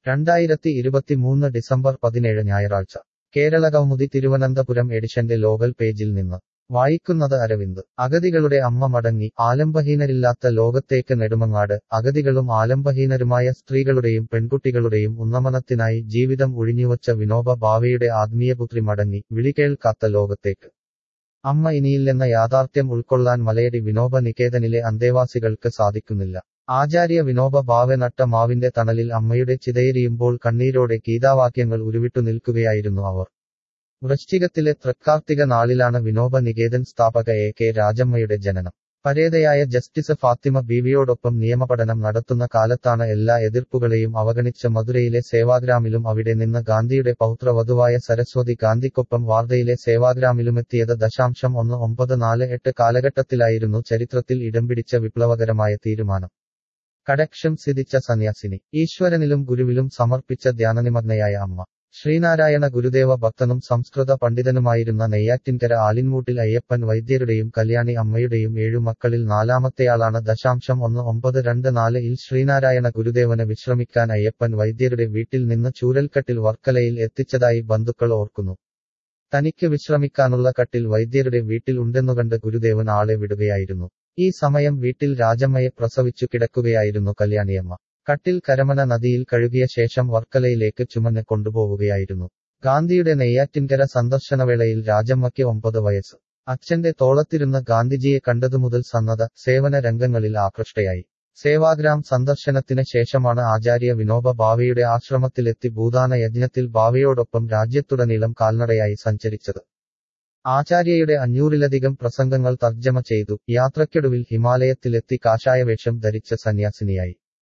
രണ്ടായിരത്തി ഇരുപത്തിമൂന്ന് ഡിസംബർ പതിനേഴ് ഞായറാഴ്ച കേരളകൗമുദി തിരുവനന്തപുരം എഡിഷന്റെ ലോകൽ പേജിൽ നിന്ന് വായിക്കുന്നത് അരവിന്ദ് അഗതികളുടെ അമ്മ മടങ്ങി ആലംബഹീനരില്ലാത്ത ലോകത്തേക്ക് നെടുമങ്ങാട് അഗതികളും ആലംബഹീനരുമായ സ്ത്രീകളുടെയും പെൺകുട്ടികളുടെയും ഉന്നമനത്തിനായി ജീവിതം ഒഴിഞ്ഞുവച്ച വിനോബ ഭാവയുടെ ആത്മീയപുത്രി മടങ്ങി വിളികേൾക്കാത്ത ലോകത്തേക്ക് അമ്മ ഇനിയില്ലെന്ന യാഥാർത്ഥ്യം ഉൾക്കൊള്ളാൻ മലയടി വിനോബ നികേതനിലെ അന്തേവാസികൾക്ക് സാധിക്കുന്നില്ല ആചാര്യ വിനോബ ഭാവെ നട്ട മാവിന്റെ തണലിൽ അമ്മയുടെ ചിതയെരിയുമ്പോൾ കണ്ണീരോടെ ഗീതാവാക്യങ്ങൾ ഉരുവിട്ടു നിൽക്കുകയായിരുന്നു അവർ വൃശ്ചികത്തിലെ തൃക്കാർത്തിക നാളിലാണ് വിനോബ നികേതൻ സ്ഥാപക എ കെ രാജമ്മയുടെ ജനനം പരേതയായ ജസ്റ്റിസ് ഫാത്തിമ ബീവിയോടൊപ്പം നിയമപഠനം നടത്തുന്ന കാലത്താണ് എല്ലാ എതിർപ്പുകളെയും അവഗണിച്ച മധുരയിലെ സേവാഗ്രാമിലും അവിടെ നിന്ന് ഗാന്ധിയുടെ പൗത്രവധുവായ സരസ്വതി ഗാന്ധിക്കൊപ്പം വാർധയിലെ സേവാഗ്രാമിലുമെത്തിയത് ദശാംശം ഒന്ന് ഒമ്പത് നാല് എട്ട് കാലഘട്ടത്തിലായിരുന്നു ചരിത്രത്തിൽ ഇടം പിടിച്ച വിപ്ലവകരമായ തീരുമാനം കടക്ഷം സിദ്ധിച്ച സന്യാസിനി ഈശ്വരനിലും ഗുരുവിലും സമർപ്പിച്ച ധ്യാനനിമഗ്നയായ അമ്മ ശ്രീനാരായണ ഗുരുദേവ ഭക്തനും സംസ്കൃത പണ്ഡിതനുമായിരുന്ന നെയ്യാറ്റിൻകര ആലിൻമൂട്ടിൽ അയ്യപ്പൻ വൈദ്യരുടെയും കല്യാണി അമ്മയുടെയും ഏഴു മക്കളിൽ നാലാമത്തെയാളാണ് ദശാംശം ഒന്ന് ഒമ്പത് രണ്ട് നാല് ഇൽ ശ്രീനാരായണ ഗുരുദേവന് വിശ്രമിക്കാൻ അയ്യപ്പൻ വൈദ്യരുടെ വീട്ടിൽ നിന്ന് ചൂരൽക്കട്ടിൽ വർക്കലയിൽ എത്തിച്ചതായി ബന്ധുക്കൾ ഓർക്കുന്നു തനിക്ക് വിശ്രമിക്കാനുള്ള കട്ടിൽ വൈദ്യരുടെ വീട്ടിൽ ഉണ്ടെന്നുകണ്ട് ഗുരുദേവൻ ആളെ വിടുകയായിരുന്നു ഈ സമയം വീട്ടിൽ രാജമ്മയെ പ്രസവിച്ചു കിടക്കുകയായിരുന്നു കല്യാണിയമ്മ കട്ടിൽ കരമന നദിയിൽ കഴുകിയ ശേഷം വർക്കലയിലേക്ക് ചുമന്ന് കൊണ്ടുപോവുകയായിരുന്നു ഗാന്ധിയുടെ നെയ്യാറ്റിൻകര സന്ദർശനവേളയിൽ രാജമ്മയ്ക്ക് ഒമ്പത് വയസ്സ് അച്ഛന്റെ തോളത്തിരുന്ന ഗാന്ധിജിയെ കണ്ടതുമുതൽ സന്നദ്ധ സേവന രംഗങ്ങളിൽ ആകൃഷ്ടയായി സേവാഗ്രാം സന്ദർശനത്തിന് ശേഷമാണ് ആചാര്യ വിനോബ ഭാവയുടെ ആശ്രമത്തിലെത്തി ഭൂദാന യജ്ഞത്തിൽ ഭാവയോടൊപ്പം രാജ്യത്തുടനീളം കാൽനടയായി സഞ്ചരിച്ചത് ആചാര്യയുടെ അഞ്ഞൂറിലധികം പ്രസംഗങ്ങൾ തർജ്ജമ ചെയ്തു യാത്രയ്ക്കൊടുവിൽ ഹിമാലയത്തിലെത്തി കാഷായവേഷം ധരിച്ച സന്യാസിനിയായി